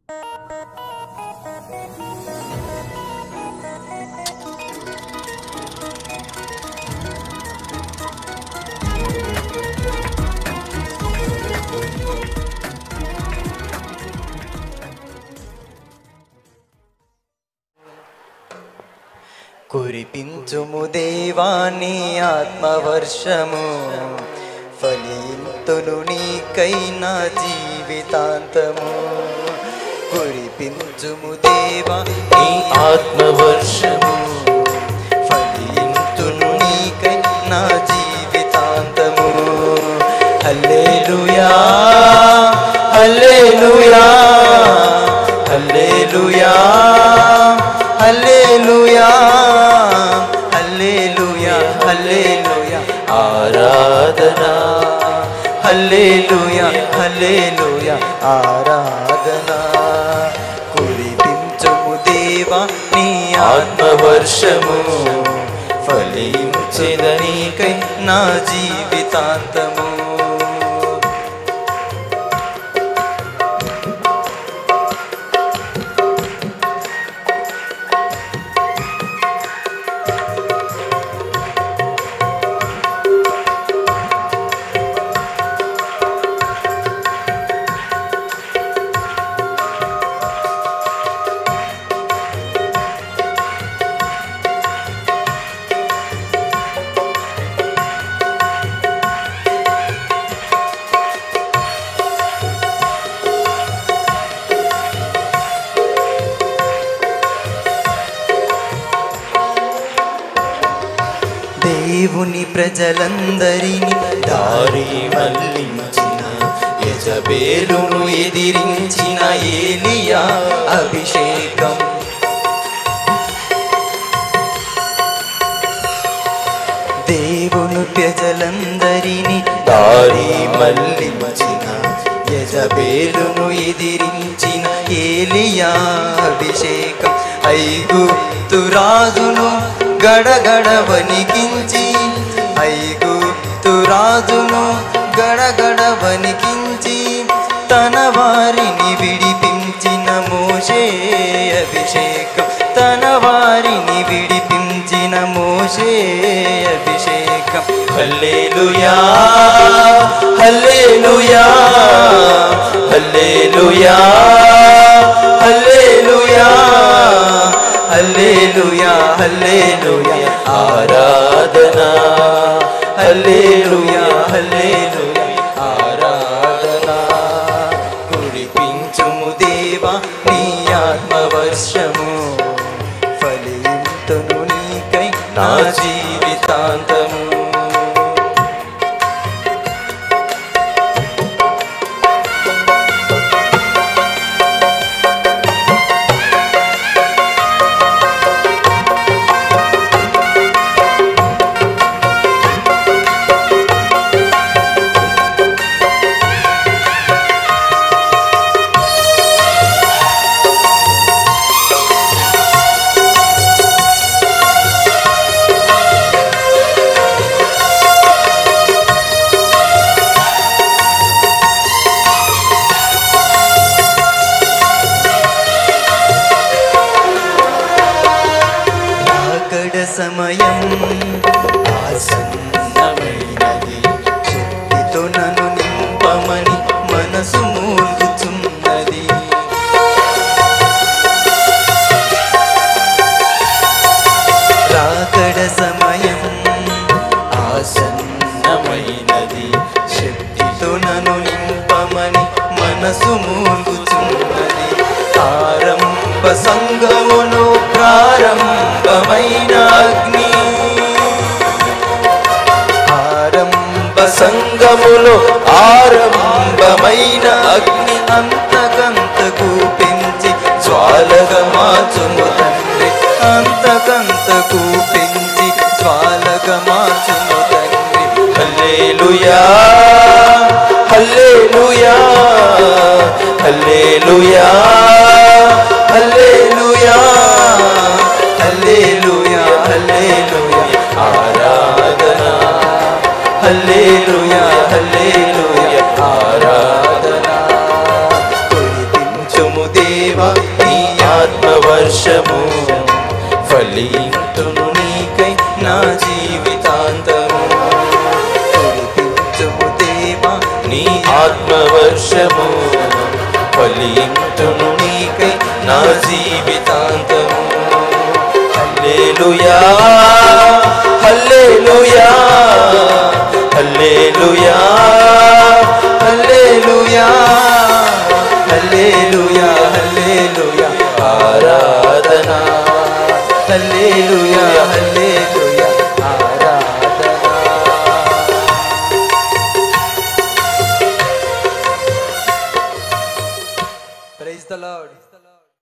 కురిపించుము దేవాని ఆత్మవర్షము ఫలింతును నీకైన జీవితాంతము కురిపించుము దేవా నీ ఆత్మవర్షము ఫలింతును నీకై నా జీవితాంతము హల్లెలూయా హల్లెలూయా హల్లెలూయా హల్లెలూయా హల్లెలూయా హల్లెలూయా ఆరాధనా హల్లెలూయా హల్లెలూయా ఆరాధనా కురిపించుము దేవా నీ ఆత్మవర్షము ఫలించిన నీకై నా జీవితాంతము దేవుని ప్రజలందరినీ దారి మళ్ళించిన యజబేలును ఎదిరించిన ఏలియా అభిషేకం దేవుని ప్రజలందరినీ దారి మళ్ళించిన యజబేలును ఎదిరించిన ఏలియా అభిషేకం ఐగుప్తు రాజును గడగడ వణికించి ఐగుప్తు రాజును గడగడ వణికించి తన వారిని విడిపించిన మోషే అభిషేకం తన వారిని విడిపించిన మోషే అభిషేకం హల్లెలూయా హల్లెలూయా హల్లెలూయా హల్లెలూయా హల్లెలూయా హల్లెలూయా ఆరాధనా హల్లెలూయా హల్లెలూయా ఆరాధనా కురిపించుము దేవా నీ ఆత్మవర్షము ఫలింతును నీకై నా జీవితాంతము రాకడ సమయం ఆసన్నమైనది శక్తితో నన్ను నింపమని మనసు మూలుగుచున్నది రాకడ సమయం ఆసన్నమైనది శక్తితో నన్ను నింపమని మనసు మూలుగుచున్నది ఆరంభ సంగమును ప్రారంభమైన అగ్ని ఆరంభ సంగములో ఆరంభమైన అగ్ని అంతకంతకు పెంచి జ్వాలగా మార్చుము తండ్రి అంతకంతకు పెంచి జ్వాలగా మార్చుము తండ్రి హల్లెలూయా హల్లెలూయా హల్లెలూయా హల్లెలూయా హల్లెలూయా హల్లెలూయా ఆరాధనా హల్లెలూయా హల్లెలూయా ఆరాధనా కురిపించుము దేవా దేవా నీ ఆత్మవర్షము ఫలింతును నీకై నా జీవితాంతము కురిపించుము దేవా నీ ఆత్మవర్షము ఫలింతును నీకై నా జీవితాంతము హల్లెలూయా హల్లెలూయా హల్లెలూయా హల్లెలూయా హల్లెలూయా హల్లెలూయా ఆరాధన హల్లెలూయా హల్లెలూయా